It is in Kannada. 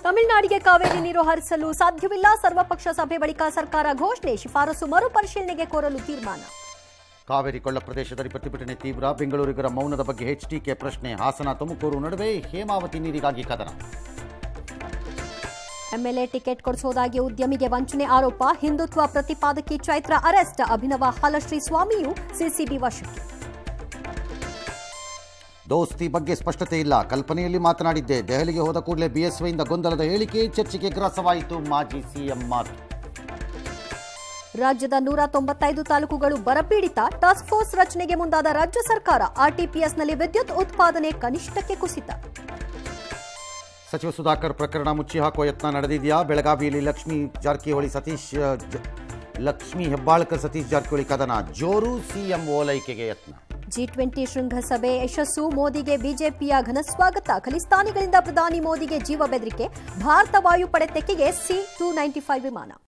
ತಮಿಳುನಾಡಿಗೆ ಕಾವೇರಿ ನೀರು ಹರಿಸಲು ಸಾಧ್ಯವಿಲ್ಲ ಸರ್ವಪಕ್ಷ ಸಭೆ ಬಳಿಕ ಸರ್ಕಾರ ಘೋಷಣೆ ಶಿಫಾರಸು ಮರುಪರಿಶೀಲನೆಗೆ ಕೋರಲು ತೀರ್ಮಾನ ಕಾವೇರಿ ಕೊಳ್ಳ ಪ್ರದೇಶದಲ್ಲಿ ಪ್ರತಿಭಟನೆ ತೀವ್ರ ಬೆಂಗಳೂರಿಗರ ಮೌನದ ಬಗ್ಗೆ ಎಚ್ಡಿಕೆ ಪ್ರಶ್ನೆ ಹಾಸನ ತುಮಕೂರು ನಡುವೆ ಹೇಮಾವತಿ ನೀರಿಗಾಗಿ ಕದನ ಎಂಎಲ್ಎ ಟಿಕೆಟ್ ಕೊಡಿಸೋದಾಗಿ ಉದ್ಯಮಿಗೆ ವಂಚನೆ ಆರೋಪ ಹಿಂದುತ್ವ ಪ್ರತಿಪಾದಕಿ ಚೈತ್ರ ಅರೆಸ್ಟ್ ಅಭಿನವ ಹಾಲಶ್ರೀ ಸ್ವಾಮಿಯು ಸಿಸಿಬಿ ವಶಕ್ಕೆ ದೋಸ್ತಿ ಬಗ್ಗೆ ಸ್ಪಷ್ಟತೆ ಇಲ್ಲ ಕಲ್ಪನೆಯಲ್ಲಿ ಮಾತನಾಡಿದ್ದೆ ದೆಹಲಿಗೆ ಹೋದ ಕೂಡಲೇ ಬಿಎಸ್ವೈಯಿಂದ ಗೊಂದಲದ ಹೇಳಿಕೆ ಚರ್ಚೆಗೆ ಗ್ರಾಸವಾಯಿತು ಮಾಜಿ ಸಿಎಂ ಮಾತು ರಾಜ್ಯದ ನೂರ ತೊಂಬತ್ತೈದು ತಾಲೂಕುಗಳು ಬರಪೀಡಿತ ಟಾಸ್ಕ್ ಫೋರ್ಸ್ ರಚನೆಗೆ ಮುಂದಾದ ರಾಜ್ಯ ಸರ್ಕಾರ ಆರ್ಟಿಪಿಎಸ್ನಲ್ಲಿ ವಿದ್ಯುತ್ ಉತ್ಪಾದನೆ ಕನಿಷ್ಠಕ್ಕೆ ಕುಸಿತ ಸಚಿವ ಸುಧಾಕರ್ ಪ್ರಕರಣ ಮುಚ್ಚಿ ಹಾಕುವ ಯತ್ನ ನಡೆದಿದೆಯಾ ಬೆಳಗಾವಿಯಲ್ಲಿ ಲಕ್ಷ್ಮೀ ಜಾರಕಿಹೊಳಿ ಸತೀಶ್ ಜ- ಲಕ್ಷ್ಮೀ ಹೆಬ್ಬಾಳ್ಕರ್ ಸತೀಶ್ ಜಾರಕಿಹೊಳಿ ಕದನ ಜೋರು ಸಿಎಂ ಓಲೈಕೆಗೆ ಯತ್ನ ಜಿ ಟ್ವೆಂಟಿ ಶೃಂಗಸಭೆ ಯಶಸ್ಸು ಮೋದಿಗೆ ಬಿಜೆಪಿಯ ಘನ ಸ್ವಾಗತ ಖಲಿಸ್ತಾನಿಗಳಿಂದ ಪ್ರಧಾನಿ ಮೋದಿಗೆ ಜೀವ ಬೆದರಿಕೆ ಭಾರತ ವಾಯುಪಡೆ ತೆಕ್ಕೆಗೆ ಸಿ ಟೂ ನೈಂಟಿ ಫೈವ್ ವಿಮಾನ